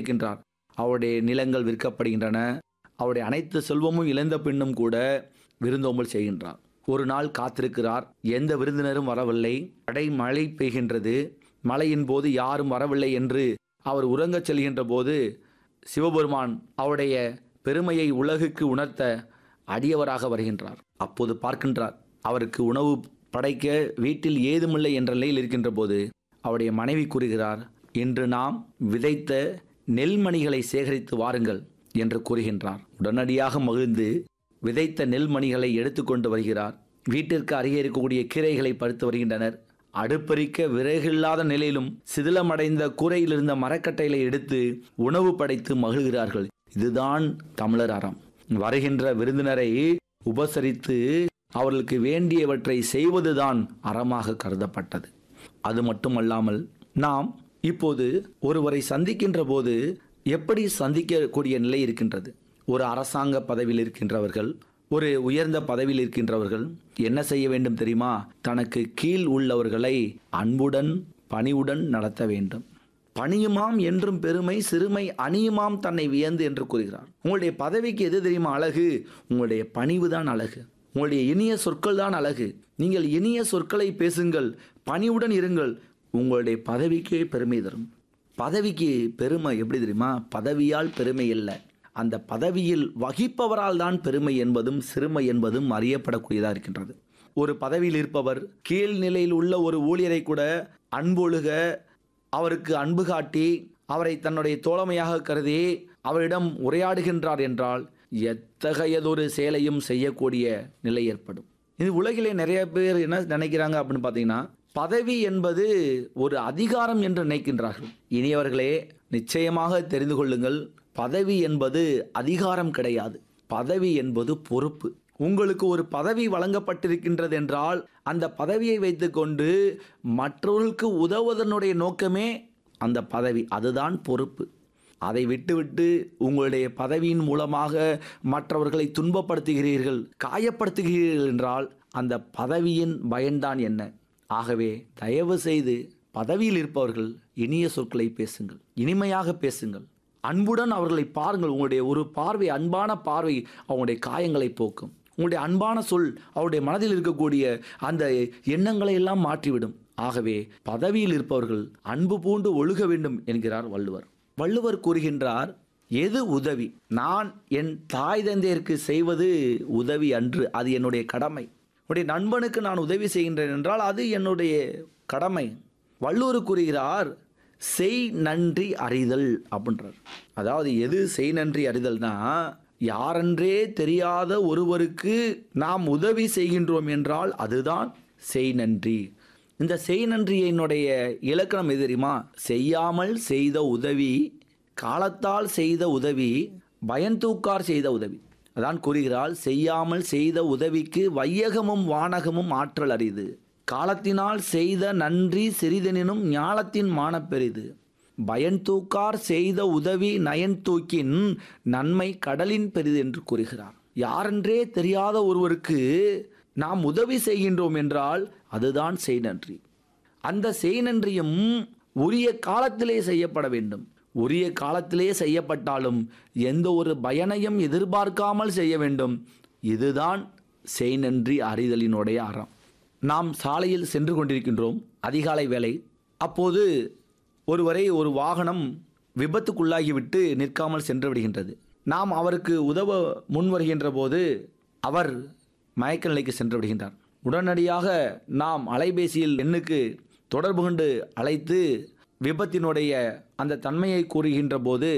இருக்கின்றார் அவருடைய நிலங்கள் விற்கப்படுகின்றன அவருடைய அனைத்து செல்வமும் இழந்த பின்னும் கூட விருந்தோம்பல் செய்கின்றார் ஒரு நாள் காத்திருக்கிறார் எந்த விருந்தினரும் வரவில்லை அடை மழை பெய்கின்றது மழையின் போது யாரும் வரவில்லை என்று அவர் உறங்கச் செல்கின்ற போது சிவபெருமான் அவருடைய பெருமையை உலகுக்கு உணர்த்த அடியவராக வருகின்றார் அப்போது பார்க்கின்றார் அவருக்கு உணவு படைக்க வீட்டில் ஏதுமில்லை என்ற நிலையில் இருக்கின்ற போது அவருடைய மனைவி கூறுகிறார் இன்று நாம் விதைத்த நெல்மணிகளை சேகரித்து வாருங்கள் என்று கூறுகின்றார் உடனடியாக மகிழ்ந்து விதைத்த நெல்மணிகளை எடுத்துக்கொண்டு வருகிறார் வீட்டிற்கு அருகே இருக்கக்கூடிய கீரைகளை பறித்து வருகின்றனர் அடுப்பறிக்க விறகில்லாத நிலையிலும் சிதிலமடைந்த கூரையில் இருந்த மரக்கட்டைகளை எடுத்து உணவு படைத்து மகிழ்கிறார்கள் இதுதான் தமிழர் அறம் வருகின்ற விருந்தினரை உபசரித்து அவர்களுக்கு வேண்டியவற்றை செய்வதுதான் அறமாக கருதப்பட்டது அது மட்டுமல்லாமல் நாம் இப்போது ஒருவரை சந்திக்கின்ற போது எப்படி சந்திக்கக்கூடிய நிலை இருக்கின்றது ஒரு அரசாங்க பதவியில் இருக்கின்றவர்கள் ஒரு உயர்ந்த பதவியில் இருக்கின்றவர்கள் என்ன செய்ய வேண்டும் தெரியுமா தனக்கு கீழ் உள்ளவர்களை அன்புடன் பணிவுடன் நடத்த வேண்டும் பணியுமாம் என்றும் பெருமை சிறுமை அணியுமாம் தன்னை வியந்து என்று கூறுகிறார் உங்களுடைய பதவிக்கு எது தெரியுமா அழகு உங்களுடைய பணிவு தான் அழகு உங்களுடைய இனிய சொற்கள் தான் அழகு நீங்கள் இனிய சொற்களை பேசுங்கள் பணிவுடன் இருங்கள் உங்களுடைய பதவிக்கே பெருமை தரும் பதவிக்கு பெருமை எப்படி தெரியுமா பதவியால் பெருமை இல்லை அந்த பதவியில் வகிப்பவரால் தான் பெருமை என்பதும் சிறுமை என்பதும் அறியப்படக்கூடியதாக இருக்கின்றது ஒரு பதவியில் இருப்பவர் கீழ் நிலையில் உள்ள ஒரு ஊழியரை கூட அன்பொழுக அவருக்கு அன்பு காட்டி அவரை தன்னுடைய தோழமையாக கருதி அவரிடம் உரையாடுகின்றார் என்றால் எத்தகையதொரு செயலையும் செய்யக்கூடிய நிலை ஏற்படும் இது உலகிலே நிறைய பேர் என்ன நினைக்கிறாங்க அப்படின்னு பார்த்தீங்கன்னா பதவி என்பது ஒரு அதிகாரம் என்று நினைக்கின்றார்கள் இனியவர்களே நிச்சயமாக தெரிந்து கொள்ளுங்கள் பதவி என்பது அதிகாரம் கிடையாது பதவி என்பது பொறுப்பு உங்களுக்கு ஒரு பதவி வழங்கப்பட்டிருக்கின்றது என்றால் அந்த பதவியை வைத்துக்கொண்டு மற்றவர்களுக்கு உதவுவதனுடைய நோக்கமே அந்த பதவி அதுதான் பொறுப்பு அதை விட்டுவிட்டு உங்களுடைய பதவியின் மூலமாக மற்றவர்களை துன்பப்படுத்துகிறீர்கள் காயப்படுத்துகிறீர்கள் என்றால் அந்த பதவியின் பயன்தான் என்ன ஆகவே தயவு செய்து பதவியில் இருப்பவர்கள் இனிய சொற்களை பேசுங்கள் இனிமையாக பேசுங்கள் அன்புடன் அவர்களை பாருங்கள் உங்களுடைய ஒரு பார்வை அன்பான பார்வை அவங்களுடைய காயங்களை போக்கும் உங்களுடைய அன்பான சொல் அவருடைய மனதில் இருக்கக்கூடிய அந்த எண்ணங்களை எல்லாம் மாற்றிவிடும் ஆகவே பதவியில் இருப்பவர்கள் அன்பு பூண்டு ஒழுக வேண்டும் என்கிறார் வள்ளுவர் வள்ளுவர் கூறுகின்றார் எது உதவி நான் என் தாய் தந்தையருக்கு செய்வது உதவி அன்று அது என்னுடைய கடமை உடைய நண்பனுக்கு நான் உதவி செய்கின்றேன் என்றால் அது என்னுடைய கடமை வள்ளுவர் கூறுகிறார் செய் நன்றி அறிதல் அப்படின்றார் அதாவது எது செய் நன்றி அறிதல்னா யாரென்றே தெரியாத ஒருவருக்கு நாம் உதவி செய்கின்றோம் என்றால் அதுதான் செய் நன்றி இந்த செய் நன்றியினுடைய இலக்கணம் எது தெரியுமா செய்யாமல் செய்த உதவி காலத்தால் செய்த உதவி பயன்தூக்கார் செய்த உதவி அதான் கூறுகிறாள் செய்யாமல் செய்த உதவிக்கு வையகமும் வானகமும் ஆற்றல் அரிது காலத்தினால் செய்த நன்றி சிறிதெனினும் ஞாலத்தின் மானப்பெரிது பயன் தூக்கார் செய்த உதவி நயன் தூக்கின் நன்மை கடலின் பெரிது என்று கூறுகிறார் யாரென்றே தெரியாத ஒருவருக்கு நாம் உதவி செய்கின்றோம் என்றால் அதுதான் செய் நன்றி அந்த செய் நன்றியும் உரிய காலத்திலே செய்யப்பட வேண்டும் உரிய காலத்திலே செய்யப்பட்டாலும் எந்த ஒரு பயனையும் எதிர்பார்க்காமல் செய்ய வேண்டும் இதுதான் செய் நன்றி அறிதலினுடைய அறம் நாம் சாலையில் சென்று கொண்டிருக்கின்றோம் அதிகாலை வேலை அப்போது ஒருவரை ஒரு வாகனம் விபத்துக்குள்ளாகிவிட்டு நிற்காமல் சென்று விடுகின்றது நாம் அவருக்கு உதவ முன் வருகின்ற போது அவர் மயக்க நிலைக்கு சென்று விடுகின்றார் உடனடியாக நாம் அலைபேசியில் எண்ணுக்கு தொடர்பு கொண்டு அழைத்து விபத்தினுடைய அந்த தன்மையை கூறுகின்ற போது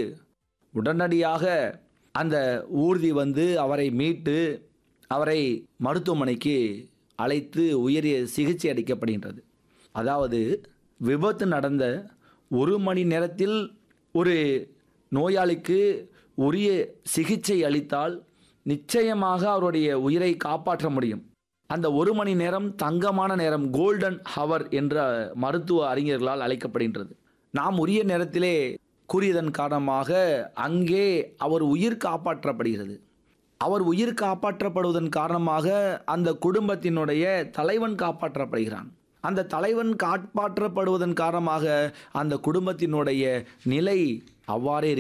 உடனடியாக அந்த ஊர்தி வந்து அவரை மீட்டு அவரை மருத்துவமனைக்கு அழைத்து உயரிய சிகிச்சை அளிக்கப்படுகின்றது அதாவது விபத்து நடந்த ஒரு மணி நேரத்தில் ஒரு நோயாளிக்கு உரிய சிகிச்சை அளித்தால் நிச்சயமாக அவருடைய உயிரை காப்பாற்ற முடியும் அந்த ஒரு மணி நேரம் தங்கமான நேரம் கோல்டன் ஹவர் என்ற மருத்துவ அறிஞர்களால் அழைக்கப்படுகின்றது நாம் உரிய நேரத்திலே கூறியதன் காரணமாக அங்கே அவர் உயிர் காப்பாற்றப்படுகிறது அவர் உயிர் காப்பாற்றப்படுவதன் காரணமாக அந்த குடும்பத்தினுடைய தலைவன் காப்பாற்றப்படுகிறான் அந்த தலைவன் காப்பாற்றப்படுவதன் காரணமாக அந்த குடும்பத்தினுடைய நிலை அவ்வாறே